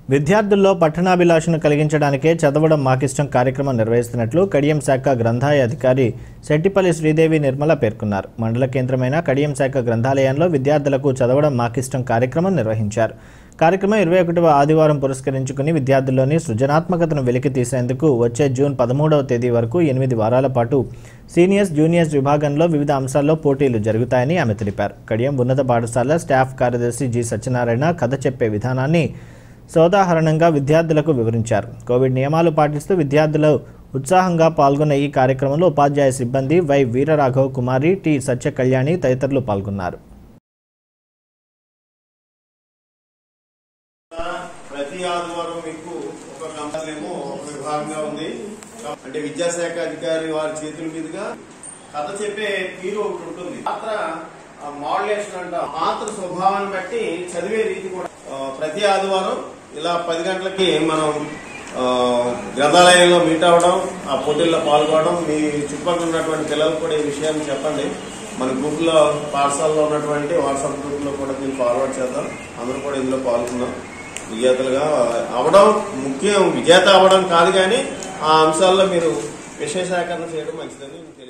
విద్యార్థుల్లో పట్టణాభిలాషను కలిగించడానికే చదవడం మాకిష్టం కార్యక్రమం నిర్వహిస్తున్నట్లు కడియం శాఖ గ్రంథాలయ అధికారి శెట్టిపల్లి శ్రీదేవి నిర్మల పేర్కొన్నారు మండల కేంద్రమైన కడియం శాఖ గ్రంథాలయంలో విద్యార్థులకు చదవడం మాకిష్టం కార్యక్రమం నిర్వహించారు కార్యక్రమం ఇరవై ఒకటవ ఆదివారం పురస్కరించుకుని విద్యార్థుల్లోని సృజనాత్మకతను వెలికి తీసేందుకు వచ్చే జూన్ పదమూడవ తేదీ వరకు ఎనిమిది వారాల పాటు సీనియర్స్ జూనియర్స్ విభాగంలో వివిధ అంశాల్లో పోటీలు జరుగుతాయని ఆమె తెలిపారు కడియం ఉన్నత పాఠశాల స్టాఫ్ కార్యదర్శి జి సత్యనారాయణ కథ చెప్పే విధానాన్ని సోదాహరణంగా విద్యార్థులకు వివరించారు కోవిడ్ నియమాలు పాటిస్తూ విద్యార్థులు ఉత్సాహంగా పాల్గొన్న ఈ కార్యక్రమంలో ఉపాధ్యాయ సిబ్బంది వై వీరరాఘవ్ కుమారి టి సత్య కళ్యాణి తదితరులు పాల్గొన్నారు ప్రతి ఆదివారం మీకు ఒక కంపెనీమో ఒక విభాగంగా ఉంది అంటే విద్యాశాఖ అధికారి వారి చేతుల మీదుగా కథ చెప్పే తీరు ఒకటి ఉంటుంది పాత్ర మోడలేషన్ అంట పాత్ర స్వభావాన్ని బట్టి చదివే రీతి కూడా ఆ, ప్రతి ఆదివారం ఇలా పది గంటలకి మనం ఆ, గ్రంథాలయంలో మీట్ అవ్వడం ఆ పోటీల్లో పాల్గొనడం మీ చుట్టుపక్కల ఉన్నటువంటి పిల్లలకు కూడా ఈ విషయాన్ని చెప్పండి మన గ్రూప్ లో పాఠశాలలో ఉన్నటువంటి వాట్సాప్ గ్రూప్ లో కూడా మీరు ఫార్వర్డ్ చేద్దాం అందరూ కూడా ఇందులో పాల్గొన్నాం విజేతలుగా అవడం ముఖ్యం విజేత అవ్వడం కాదు కానీ ఆ అంశాల్లో మీరు విషయ సేకరణ చేయడం మంచిదని నేను తెలియ